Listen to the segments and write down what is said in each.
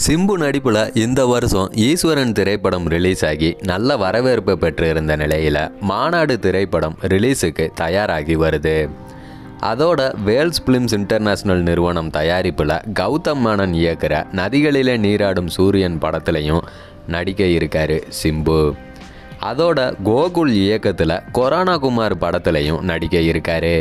சிம்பு நடிப்பில் இந்த வருஷம் ஈஸ்வரன் திரைப்படம் ரிலீஸ் ஆகி நல்ல வரவேற்பு பெற்றிருந்த நிலையில் மாநாடு திரைப்படம் ரிலீஸுக்கு தயாராகி வருது அதோட வேல்ஸ் பிலிம்ஸ் இன்டர்நேஷ்னல் நிறுவனம் தயாரிப்பில் கௌதம் மேனன் இயக்குற நதிகளிலே நீராடும் சூரியன் படத்துலையும் நடிக்க இருக்காரு சிம்பு அதோட கோகுல் இயக்கத்தில் கொரோனா குமார் படத்துலையும் நடிக்க இருக்காரு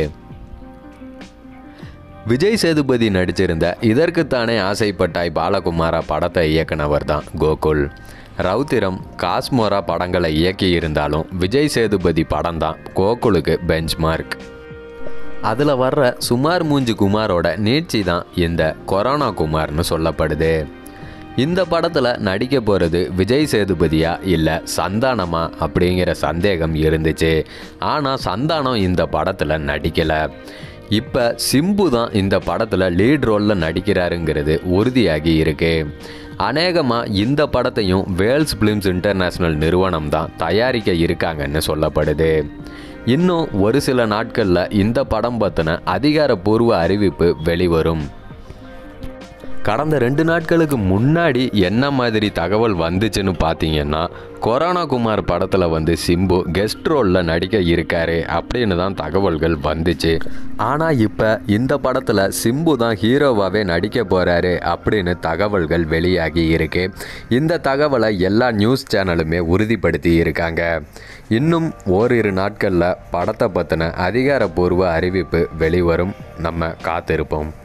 விஜய் சேதுபதி நடிச்சிருந்த இதற்குத்தானே ஆசைப்பட்டாய் பாலகுமாரா படத்தை இயக்குனவர் தான் கோகுல் ரவுத்திரம் காஸ்மோரா படங்களை இயக்கி இருந்தாலும் விஜய் சேதுபதி படம் தான் கோகுலுக்கு பெஞ்ச்மார்க் அதில் வர்ற சுமார் மூஞ்சி குமாரோட நீட்சி தான் இந்த கொரோனா குமார்னு சொல்லப்படுது இந்த படத்தில் நடிக்க போகிறது விஜய் சேதுபதியா இல்லை சந்தானமா அப்படிங்கிற சந்தேகம் இருந்துச்சு ஆனால் சந்தானம் இந்த படத்தில் நடிக்கலை இப்போ சிம்பு தான் இந்த படத்தில் லீட் ரோலில் நடிக்கிறாருங்கிறது உறுதியாகி இருக்கு அநேகமாக இந்த படத்தையும் வேல்ஸ் பிலிம்ஸ் இன்டர்நேஷ்னல் நிறுவனம் தான் தயாரிக்க இருக்காங்கன்னு சொல்லப்படுது இன்னும் ஒரு சில நாட்களில் இந்த படம் பற்றின அதிகாரப்பூர்வ அறிவிப்பு வெளிவரும் கடந்த ரெண்டு நாட்களுக்கு முன்னாடி என்ன மாதிரி தகவல் வந்துச்சுன்னு பார்த்தீங்கன்னா கொரோனா குமார் படத்தில் வந்து சிம்பு கெஸ்ட் ரோலில் நடிக்க இருக்காரு அப்படின்னு தான் தகவல்கள் வந்துச்சு ஆனால் இப்போ இந்த படத்தில் சிம்பு தான் ஹீரோவாகவே நடிக்க போகிறாரு அப்படின்னு தகவல்கள் வெளியாகி இருக்கு இந்த தகவலை எல்லா நியூஸ் சேனலுமே உறுதிப்படுத்தி இருக்காங்க இன்னும் ஓரிரு நாட்களில் படத்தை பற்றின அதிகாரப்பூர்வ அறிவிப்பு வெளிவரும் நம்ம காத்திருப்போம்